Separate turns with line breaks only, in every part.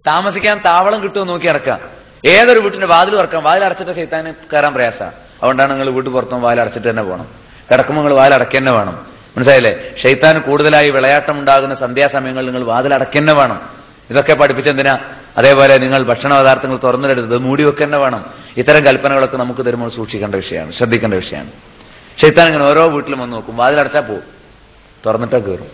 താമസിക്കാൻ താവളം കിട്ടുമോ നോക്കി ഇറക്കാം ഏതൊരു വീട്ടിന്റെ വാതിൽ തുറക്കാം വാതിൽ അടച്ചിട്ട് ശൈത്താന് കയറാൻ പ്രയാസമാണ് അതുകൊണ്ടാണ് നിങ്ങൾ വീട്ടിൽ പുറത്തും വാതിൽ അടച്ചിട്ട് തന്നെ പോകണം കിടക്കുമ്പോൾ നിങ്ങൾ വാതിൽ അടയ്ക്കുക തന്നെ വേണം മനസ്സിലായില്ലേ ഷെയ്ത്താൻ കൂടുതലായി വിളയാട്ടം ഉണ്ടാകുന്ന സന്ധ്യാസമയങ്ങളിൽ നിങ്ങൾ വാതിൽ അടയ്ക്കുക തന്നെ വേണം ഇതൊക്കെ പഠിപ്പിച്ചെന്തിനാ അതേപോലെ നിങ്ങൾ ഭക്ഷണ പദാർത്ഥങ്ങൾ തുറന്നിടരുത് മൂടി വെക്കുക തന്നെ വേണം ഇത്തരം കൽപ്പനകളൊക്കെ നമുക്ക് തരുമ്പോൾ സൂക്ഷിക്കേണ്ട വിഷയമാണ് ശ്രദ്ധിക്കേണ്ട വിഷയമാണ് ഷെയ്ത്താൻ ഇങ്ങനെ ഓരോ വീട്ടിലും വന്ന് നോക്കും വാതിൽ അടച്ചാൽ പോകും തുറന്നിട്ടാ കയറും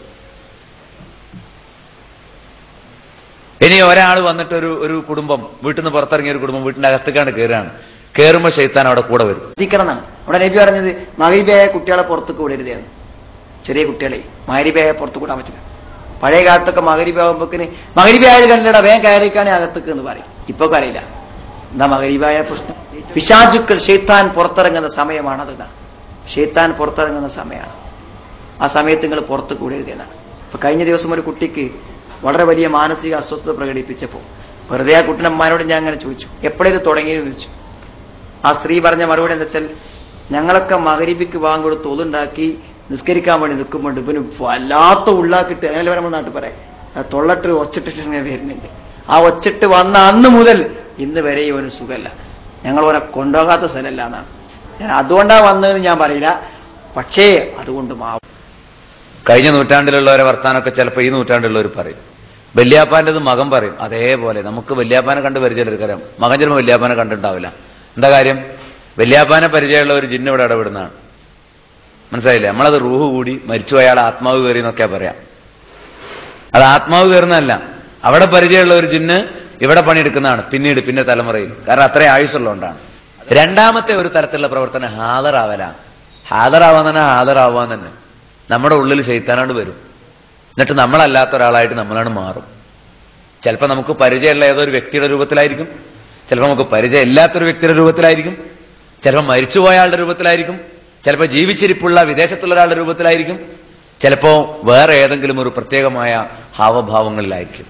ഇനി ഒരാൾ വന്നിട്ട് ഒരു ഒരു കുടുംബം വീട്ടിൽ നിന്ന് പുറത്തിറങ്ങിയ ഒരു കുടുംബം വീട്ടിന്റെ അകത്തേക്കാണ് കയറുകയാണ് കയറുമ്പോൾ ഷെയ്ത്താൻ അവിടെ കൂടെ വരും
ശ്രദ്ധിക്കണം എന്നാണ് അവിടെ നബി പറഞ്ഞത് മകരിബയായ കുട്ടികളെ പുറത്തേക്ക് വിടരുതാണ് ചെറിയ കുട്ടികളെ മകരിബയായ പുറത്തു കൂടാൻ പറ്റില്ല പഴയ കാലത്തൊക്കെ മകരിബാകുമ്പോക്കിന് മകരിബായത് കണ്ടിട വേഗം കയറിക്കാണെ അകത്തേക്ക് എന്ന് പറയും ഇപ്പൊ അറിയില്ല എന്താ മകരിബായ പ്രശ്നം പിശാചുക്കൾ ഷെയ്ത്താൻ പുറത്തിറങ്ങുന്ന സമയമാണത് എന്നാണ് ഷെയ്ത്താൻ പുറത്തിറങ്ങുന്ന സമയമാണ് ആ സമയത്ത് നിങ്ങൾ പുറത്ത് കൂടരുത് എന്നാണ് ഇപ്പൊ കഴിഞ്ഞ ദിവസം ഒരു കുട്ടിക്ക് വളരെ വലിയ മാനസിക അസ്വസ്ഥത പ്രകടിപ്പിച്ചപ്പോൾ വെറുതെ ആ കുട്ടിയുടെ അമ്മാനോട് ഞാൻ അങ്ങനെ ചോദിച്ചു എപ്പോഴേത് തുടങ്ങിയെന്ന് ചോദിച്ചു ആ സ്ത്രീ പറഞ്ഞ മറുപടി എന്താ വെച്ചാൽ ഞങ്ങളൊക്കെ മകരിബിക്ക് വാങ്ങി കൊടുത്ത് ഒതുണ്ടാക്കി നിസ്കരിക്കാൻ വേണ്ടി നിൽക്കുമ്പോൾ ഇവന് വല്ലാത്ത ഉള്ളാക്കിട്ട് അങ്ങനെ നമ്മൾ നാട്ടിൽ പറയാം ആ തൊള്ളട്ട് ഒച്ചിട്ടിട്ട് ഇങ്ങനെ വരുന്നുണ്ട് ആ ഒച്ചിട്ട് വന്ന അന്ന് മുതൽ ഇന്ന് വരെ ഇവന് സുഖമല്ല ഞങ്ങൾ ഓനെ കൊണ്ടുപോകാത്ത സ്ഥലമല്ല എന്നാണ് ഞാൻ അതുകൊണ്ടാണ് വന്നതെന്ന് ഞാൻ പറയില്ല പക്ഷേ അതുകൊണ്ട് മാവും
കഴിഞ്ഞ നൂറ്റാണ്ടിലുള്ളവരെ വർത്താനമൊക്കെ ചിലപ്പോൾ ഈ നൂറ്റാണ്ടിലുള്ളവർ പറയും വല്യാപ്പാൻ്റെത് മകൻ പറയും അതേപോലെ നമുക്ക് വല്യാപ്പാനെ കണ്ട് പരിചയമെടുക്കാം മകൻ ചിലപ്പോൾ വല്യാപ്പാനെ കണ്ടിട്ടുണ്ടാവില്ല എന്താ കാര്യം വല്യാപ്പാനെ പരിചയമുള്ള ഒരു ജിന്ന് ഇവിടെ ഇടപെടുന്നതാണ് മനസ്സിലായില്ലേ നമ്മളത് റൂഹ് കൂടി മരിച്ചു അയാൾ ആത്മാവ് കയറി എന്നൊക്കെ പറയാം അത് ആത്മാവ് കയറുന്നതല്ല അവിടെ പരിചയമുള്ള ഒരു ജിന്ന് ഇവിടെ പണിയെടുക്കുന്നതാണ് പിന്നീട് പിന്നെ തലമുറയിൽ കാരണം അത്രയും ആയുസ്സുള്ളതുകൊണ്ടാണ് രണ്ടാമത്തെ ഒരു തരത്തിലുള്ള പ്രവർത്തനം ഹാജറാവല ഹാജറാവാൻ തന്നെ ഹാജറാവാൻ തന്നെ നമ്മുടെ ഉള്ളിൽ ശൈത്താനോട് വരും എന്നിട്ട് നമ്മളല്ലാത്ത ഒരാളായിട്ട് നമ്മളാണ് മാറും ചിലപ്പോൾ നമുക്ക് പരിചയമുള്ള ഏതോ ഒരു വ്യക്തിയുടെ രൂപത്തിലായിരിക്കും ചിലപ്പോൾ നമുക്ക് പരിചയം ഇല്ലാത്തൊരു വ്യക്തിയുടെ രൂപത്തിലായിരിക്കും ചിലപ്പോൾ മരിച്ചുപോയ ആളുടെ രൂപത്തിലായിരിക്കും ചിലപ്പോൾ ജീവിച്ചിരിപ്പുള്ള വിദേശത്തുള്ള ഒരാളുടെ രൂപത്തിലായിരിക്കും ചിലപ്പോൾ വേറെ ഏതെങ്കിലും ഒരു പ്രത്യേകമായ ഹാവഭാവങ്ങളിലായിരിക്കും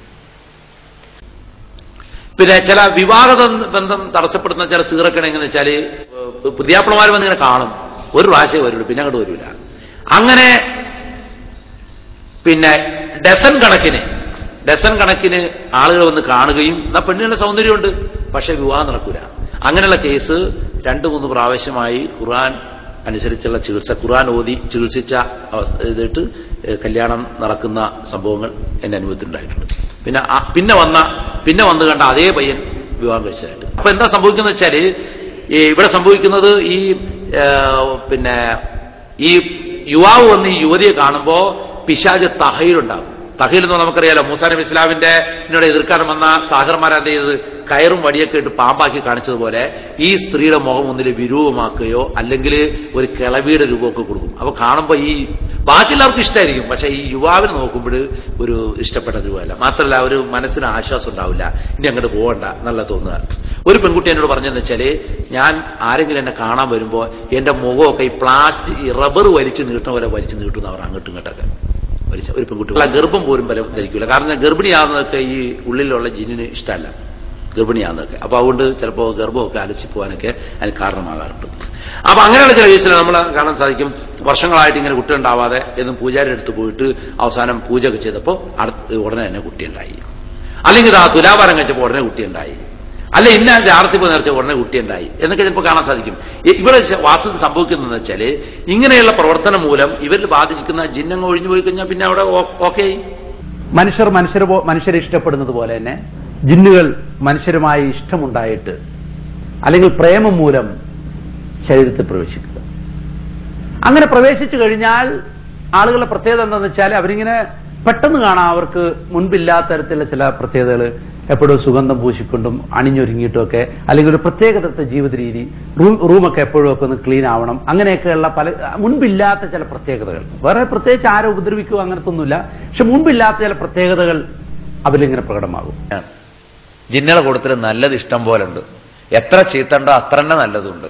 പിന്നെ ചില വിവാഹ ബന്ധ- ബന്ധം തടസ്സപ്പെടുന്ന ചില സീറൊക്കെ എങ്ങനെ വെച്ചാൽ പുതിയാപ്പിളമാർ വന്ന് ഇങ്ങനെ കാണും ഒരു പ്രാവശ്യമേ വരുള്ളൂ പിന്നെ അങ്ങോട്ട് വരില്ല അങ്ങനെ പിന്നെ ഡസൻ കണക്കിന് ഡസൻ കണക്കിന് ആളുകൾ വന്ന് കാണുകയും എന്നാ പെണ്ണിനുള്ള സൗന്ദര്യമുണ്ട് പക്ഷെ വിവാഹം നടക്കൂല അങ്ങനെയുള്ള കേസ് രണ്ട് മൂന്ന് പ്രാവശ്യമായി ഖുർആൻ അനുസരിച്ചുള്ള ചികിത്സ ഖുർആൻ ഓതി ചികിത്സിച്ച അവസ്ഥ ഇതിട്ട് ഏഹ് കല്യാണം നടക്കുന്ന സംഭവങ്ങൾ എന്റെ അനുഭവത്തിലുണ്ടായിട്ടുണ്ട് പിന്നെ ആ- പിന്നെ വന്ന പിന്നെ വന്നു കണ്ട അതേ പയ്യൻ വിവാഹം കഴിച്ചതായിട്ട് അപ്പൊ എന്താ സംഭവിക്കുന്നത് വെച്ചാല് ഈ ഇവിടെ സംഭവിക്കുന്നത് ഈ ഏഹ് പിന്നെ ഈ യുവാവ് വന്ന് ഈ യുവതിയെ കാണുമ്പോ പിശാജ് തഹയിലുണ്ടാകും തഹയിൽ എന്ന് നമുക്കറിയാലോ മൂസാ നബി ഇസ്ലാമിന്റെ എന്നോട് എതിർക്കാൻ വന്ന സാഹർമാർ എന്ത് ചെയ്തത് കയറും വടിയൊക്കെ ഇട്ട് പാമ്പാക്കി കാണിച്ചതുപോലെ ഈ സ്ത്രീയുടെ മുഖം ഒന്നിൽ വിരൂപമാക്കുകയോ അല്ലെങ്കിൽ ഒരു കിളവിയുടെ രൂപമൊക്കെ കൊടുക്കും അപ്പൊ കാണുമ്പോൾ ഈ ബാക്കിയുള്ളവർക്ക് ഇഷ്ടമായിരിക്കും പക്ഷെ ഈ യുവാവിനെ നോക്കുമ്പോൾ ഒരു ഇഷ്ടപ്പെട്ട രൂപമല്ല മാത്രമല്ല ഒരു മനസ്സിന് ആശ്വാസം ഉണ്ടാവില്ല ഇനി അങ്ങോട്ട് പോകണ്ട നല്ല തോന്നുക ഒരു പെൺകുട്ടി എന്നോട് പറഞ്ഞതെന്ന് വെച്ചാല് ഞാൻ ആരെങ്കിലും എന്നെ കാണാൻ വരുമ്പോൾ എന്റെ മുഖമൊക്കെ ഈ പ്ലാസ്റ്റിക് ഈ റബ്ബർ വലിച്ചു നീട്ടുന്ന പോലെ വലിച്ചു നീട്ടുന്ന അവർ അങ്ങോട്ടും ഇങ്ങോട്ടൊക്കെ വലിച്ച ഒരു പെൺകുട്ടി അല്ല, ഗർഭം പോലും ബലം ധരിക്കില്ല കാരണം ഗർഭിണിയാകുന്നതൊക്കെ ഈ ഉള്ളിലുള്ള ജിന്നിന് ഇഷ്ടമല്ല ഗർഭിണിയാകുന്നതൊക്കെ അപ്പൊ അതുകൊണ്ട് ചിലപ്പോൾ ഗർഭമൊക്കെ അലസി പോകാനൊക്കെ അതിന് കാരണമാകാറുണ്ട് അപ്പൊ അങ്ങനെയുള്ള ചില കേസിൽ നമ്മൾ കാണാൻ സാധിക്കും വർഷങ്ങളായിട്ട് ഇങ്ങനെ കുട്ടി ഉണ്ടാവാതെ എന്നും പൂജാരി അടുത്ത് പോയിട്ട് അവസാനം പൂജയൊക്കെ ചെയ്തപ്പോൾ അടുത്ത് ഉടനെ തന്നെ കുട്ടിയുണ്ടായി അല്ലെങ്കിൽ ആ തുലാഭാരം കഴിച്ചപ്പോൾ ഉടനെ കുട്ടിയുണ്ടായി അല്ല ഇന്ന ജാർത്തിപ്പ് നേർച്ച ഉടനെ കുട്ടിയുണ്ടായി എന്നൊക്കെ ചിലപ്പോൾ കാണാൻ സാധിക്കും ഇ- ഇവിടെ ശ- വാസ്തവത്തിൽ സംഭവിക്കുന്നതെന്ന് വെച്ചാൽ ഇങ്ങനെയുള്ള പ്രവർത്തനം മൂലം ഇവരിൽ ബാധിച്ചിരിക്കുന്ന ജിന്നങ്ങ് ഒഴിഞ്ഞു പോയി കഴിഞ്ഞാൽ പിന്നെ അവിടെ ഓക്കെ
മനുഷ്യർ മനുഷ്യരെ പോ- മനുഷ്യരെ ഇഷ്ടപ്പെടുന്നത് പോലെ തന്നെ ജിന്നുകൾ മനുഷ്യരുമായി ഇഷ്ടമുണ്ടായിട്ട് അല്ലെങ്കിൽ പ്രേമം മൂലം ശരീരത്തിൽ പ്രവേശിക്കുക അങ്ങനെ പ്രവേശിച്ചു കഴിഞ്ഞാൽ ആളുകളുടെ പ്രത്യേകത എന്താണെന്ന് വെച്ചാൽ അവരിങ്ങനെ പെട്ടെന്ന് കാണാം അവർക്ക് മുൻപില്ലാത്ത തരത്തിലുള്ള ചില പ്രത്യേകതകൾ എപ്പോഴും സുഗന്ധം പൂശിക്കൊണ്ടും അണിഞ്ഞൊരുങ്ങിയിട്ടും ഒക്കെ അല്ലെങ്കിൽ ഒരു പ്രത്യേക തരത്തെ ജീവിത രീതി റൂം റൂമൊക്കെ എപ്പോഴും ഒക്കെ ഒന്ന് ക്ലീൻ ആവണം അങ്ങനെയൊക്കെയുള്ള പല മുൻപില്ലാത്ത ചില പ്രത്യേകതകൾ വേറെ പ്രത്യേകിച്ച് ആരെ ഉപദ്രവിക്കുക അങ്ങനത്തെ ഒന്നുമില്ല പക്ഷെ മുൻപില്ലാത്ത ചില പ്രത്യേകതകൾ അവരിങ്ങനെ പ്രകടമാകും
ആണ്. ജിന്നുകളെ കൂട്ടത്തിൽ നല്ലത് ഇഷ്ടം പോലെ ഉണ്ട് എത്ര ചീത്തണ്ടോ അത്ര തന്നെ നല്ലതുണ്ട്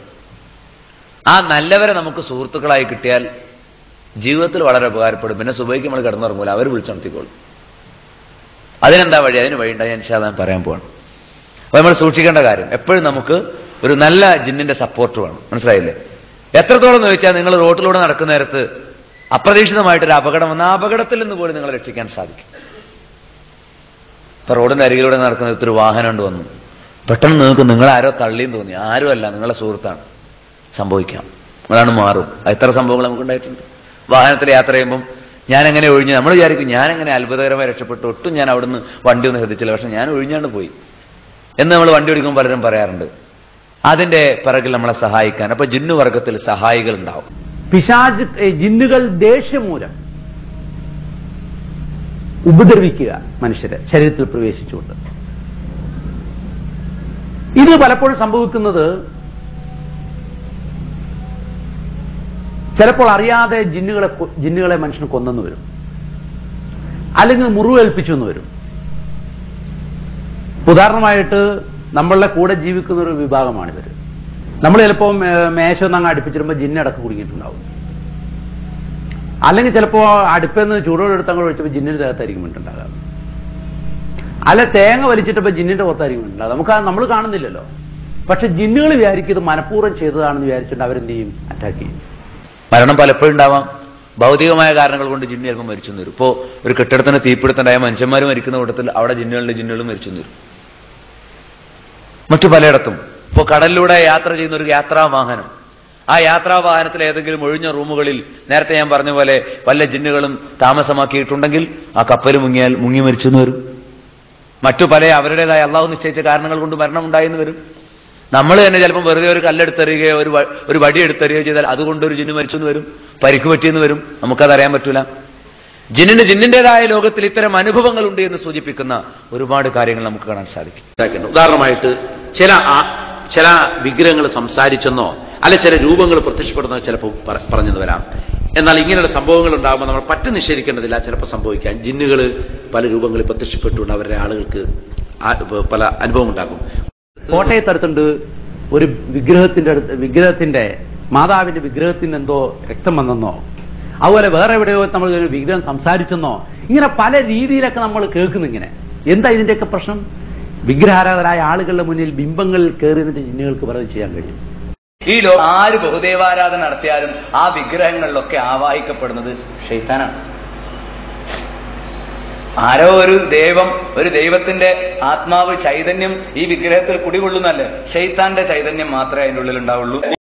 ആ നല്ലവരെ നമുക്ക് സുഹൃത്തുക്കളായി കിട്ടിയാൽ ജീവിതത്തിൽ വളരെ ഉപകാരപ്പെടും പിന്നെ സുബൈക്ക് നമ്മൾ കിടന്നുറങ്ങൂല അവർ വിളിച്ചുണർത്തിക്കോളും അതിനെന്താ വഴി അതിന് വഴിയുണ്ടായി ഞാൻ ഞാൻ പറയാൻ പോവാണ് അപ്പൊ നമ്മൾ സൂക്ഷിക്കേണ്ട കാര്യം എപ്പോഴും നമുക്ക് ഒരു നല്ല ജിന്നിന്റെ സപ്പോർട്ട് വേണം മനസ്സിലായില്ലേ എത്രത്തോളം എന്ന് ചോദിച്ചാൽ നിങ്ങൾ റോട്ടിലൂടെ നടക്കുന്ന നേരത്ത് അപ്രതീക്ഷിതമായിട്ടൊരു അപകടം വന്ന ആ അപകടത്തിൽ നിന്ന് പോലും നിങ്ങളെ രക്ഷിക്കാൻ സാധിക്കും ഇപ്പൊ റോഡിന്റെ അരികിലൂടെ നടക്കുന്ന ഒരു വാഹനം കൊണ്ട് വന്നു പെട്ടെന്ന് നിങ്ങൾക്ക് നിങ്ങൾ ആരോ തള്ളിയും തോന്നി ആരുമല്ല നിങ്ങളെ സുഹൃത്താണ് സംഭവിക്കാം അതാണ് മാറും അത് എത്ര സംഭവങ്ങൾ നമുക്കുണ്ടായിട്ടുണ്ട് വാഹനത്തിൽ യാത്ര ചെയ്യുമ്പം ഞാൻ എങ്ങനെ ഒഴിഞ്ഞു നമ്മൾ വിചാരിക്കും ഞാൻ എങ്ങനെ അത്ഭുതകരമായി രക്ഷപ്പെട്ടു ഒട്ടും ഞാൻ അവിടുന്ന് വണ്ടി ഒന്നും ശ്രദ്ധിച്ചില്ല പക്ഷെ ഞാൻ ഒഴിഞ്ഞാണ്ട് പോയി എന്ന് നമ്മൾ വണ്ടി ഓടിക്കുമ്പോൾ പലരും പറയാറുണ്ട് അതിന്റെ പിറകിൽ നമ്മളെ സഹായിക്കാൻ അപ്പൊ ജിന്നു വർഗത്തിൽ സഹായികൾ ഉണ്ടാവും
പിശാജ് ഏ, ജിന്നുകൾ ദേഷ്യം മൂലം ഉപദ്രവിക്കുക മനുഷ്യരെ ശരീരത്തിൽ പ്രവേശിച്ചുകൊണ്ട് ഇത് പലപ്പോഴും സംഭവിക്കുന്നത് ചിലപ്പോൾ അറിയാതെ ജിന്നുകളെ കൊ- ജിന്നുകളെ മനുഷ്യന് കൊന്നെന്ന് വരും അല്ലെങ്കിൽ മുറിവേൽപ്പിച്ചു എന്ന് വരും ഉദാഹരണമായിട്ട് നമ്മളുടെ കൂടെ ജീവിക്കുന്ന ഒരു വിഭാഗമാണിവർ നമ്മൾ ചിലപ്പോൾ മേശ ഒന്നങ്ങ് അടുപ്പിച്ചിടുമ്പോൾ ജിന്നടക്ക് കുടുങ്ങിയിട്ടുണ്ടാവും അല്ലെങ്കിൽ ചിലപ്പോൾ അടുപ്പെന്ന് ചൂടോടെ എടുത്ത് അങ്ങോട്ട് ഒഴിച്ചപ്പോൾ ജിന്നിന്റെ ദേഹത്തായിരിക്കും വീണ്ടുണ്ടാകാം അല്ല തേങ്ങ വലിച്ചിട്ടപ്പോൾ ജിന്നിന്റെ പുറത്തായിരിക്കും വീണ്ടുണ്ടാകുക നമുക്ക് നമ്മൾ കാണുന്നില്ലല്ലോ പക്ഷെ ജിന്നുകൾ വിചാരിക്കും ഇത് മനഃപൂർവ്വം ചെയ്തതാണെന്ന് വിചാരിച്ചിട്ട് അവരെന്ത് ചെയ്യും അറ്റാക്ക് ചെയ്യും
മരണം പലപ്പോഴും ഉണ്ടാവാം ഭൗതികമായ കാരണങ്ങൾ കൊണ്ട് ജിന്നു ചിലപ്പോൾ മരിച്ചു എന്ന് വരും ഇപ്പോൾ ഒരു കെട്ടിടത്തിന് തീപിടുത്തുണ്ടായ മനുഷ്യന്മാർ മരിക്കുന്ന കൂട്ടത്തിൽ അവിടെ ജിന്നുകളുടെ ജിന്നുകളും മരിച്ചു എന്ന് വരും മറ്റു പലയിടത്തും ഇപ്പോൾ കടലിലൂടെ യാത്ര ചെയ്യുന്ന ഒരു യാത്രാ വാഹനം ആ യാത്രാ വാഹനത്തിൽ ഏതെങ്കിലും ഒഴിഞ്ഞ റൂമുകളിൽ നേരത്തെ ഞാൻ പറഞ്ഞ പോലെ വല്ല ജിന്നുകളും താമസമാക്കിയിട്ടുണ്ടെങ്കിൽ ആ കപ്പൽ മുങ്ങിയാൽ മുങ്ങി മരിച്ചു എന്ന് വരും മറ്റു പല അവരുടേതായ അള്ളാഹു നിശ്ചയിച്ച കാരണങ്ങൾ കൊണ്ട് മരണം ഉണ്ടായെന്ന് വരും നമ്മൾ തന്നെ ചിലപ്പോൾ വെറുതെ ഒരു കല്ലെടുത്തെറിയുകയോ ഒരു വ- ഒരു വടി എടുത്തെറിയുകയോ ചെയ്താൽ അതുകൊണ്ട് ഒരു ജിന്ന് മരിച്ചു എന്ന് വരും പരിക്ക് പറ്റിയെന്ന് വരും നമുക്കതറിയാൻ പറ്റൂല ജിന്നിന് ജിന്നിന്റേതായ ലോകത്തിൽ ഇത്തരം അനുഭവങ്ങളുണ്ട് എന്ന് സൂചിപ്പിക്കുന്ന ഒരുപാട് കാര്യങ്ങൾ നമുക്ക് കാണാൻ സാധിക്കും
മനസ്സിലാക്കുന്നു ഉദാഹരണമായിട്ട് ചില ആ- ചില വിഗ്രഹങ്ങൾ സംസാരിച്ചെന്നോ അല്ലെ ചില രൂപങ്ങൾ പ്രത്യക്ഷപ്പെടുന്നോ ചിലപ്പോൾ പറ- പറഞ്ഞെന്ന് വരാം എന്നാൽ ഇങ്ങനെയുള്ള സംഭവങ്ങൾ ഉണ്ടാകുമ്പോൾ നമ്മൾ പറ്റ നിഷേധിക്കേണ്ടതില്ല ചിലപ്പോൾ സംഭവിക്കാം ജിന്നുകൾ പല രൂപങ്ങളിൽ പ്രത്യക്ഷപ്പെട്ടുകൊണ്ട് അവരുടെ ആളുകൾക്ക് ആ- പല അനുഭവം ഉണ്ടാക്കും
കോട്ടയത്തടുത്തുണ്ട് ഒരു വിഗ്രഹത്തിന്റെ അടുത്ത് വിഗ്രഹത്തിന്റെ മാതാവിന്റെ വിഗ്രഹത്തിന് എന്തോ രക്തം വന്നെന്നോ അതുപോലെ വേറെ എവിടെയോ നമ്മൾ ഒരു വിഗ്രഹം സംസാരിച്ചെന്നോ ഇങ്ങനെ പല രീതിയിലൊക്കെ നമ്മൾ കേൾക്കുന്നു ഇങ്ങനെ എന്താ ഇതിന്റെയൊക്കെ പ്രശ്നം വിഗ്രഹാരാധരായ ആളുകളുടെ മുന്നിൽ ബിംബങ്ങളിൽ കയറി നിന്നിട്ട് ജിന്നുകൾക്ക് പറയുന്നത് ചെയ്യാൻ കഴിയും
ഈ ലോകം ആര് ബഹുദൈവാരാധന നടത്തിയാലും ആ വിഗ്രഹങ്ങളിലൊക്കെ ആവാഹിക്കപ്പെടുന്നത് ഷെയ്ത്താനാണ് ആരോ ഒരു ദൈവം ഒരു ദൈവത്തിന്റെ ആത്മാവ് ചൈതന്യം ഈ വിഗ്രഹത്തിൽ കുടികൊള്ളുന്നല്ലേ ഷെയ്ത്താന്റെ ചൈതന്യം മാത്രമേ അതിൻ്റെ ഉള്ളിൽ ഉണ്ടാവുള്ളൂ